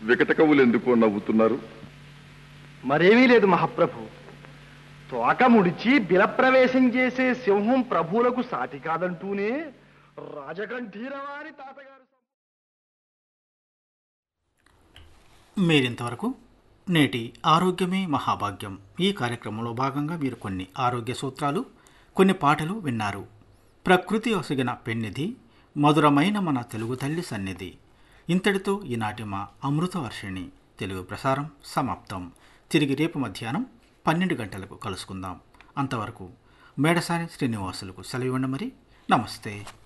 వికట కవులు ఎందుకో నవ్వుతున్నారు మరేమీ లేదు మహాప్రభు తోక ముడిచి బిలప్రవేశం చేసే సింహం ప్రభువులకు సాటి కాదంటూనే రాజకంఠీరవారి తాతగారు మీరింతవరకు నేటి ఆరోగ్యమే మహాభాగ్యం ఈ కార్యక్రమంలో భాగంగా మీరు కొన్ని ఆరోగ్య సూత్రాలు కొన్ని పాటలు విన్నారు ప్రకృతి ఒసిగిన పెన్నిధి మధురమైన మన తెలుగు తల్లి సన్నిధి ఇంతటితో ఈనాటి మా అమృతవర్షిణి తెలుగు ప్రసారం సమాప్తం తిరిగి రేపు మధ్యాహ్నం పన్నెండు గంటలకు కలుసుకుందాం అంతవరకు మేడసాని శ్రీనివాసులకు సెలవు ఇవ్వండి మరి నమస్తే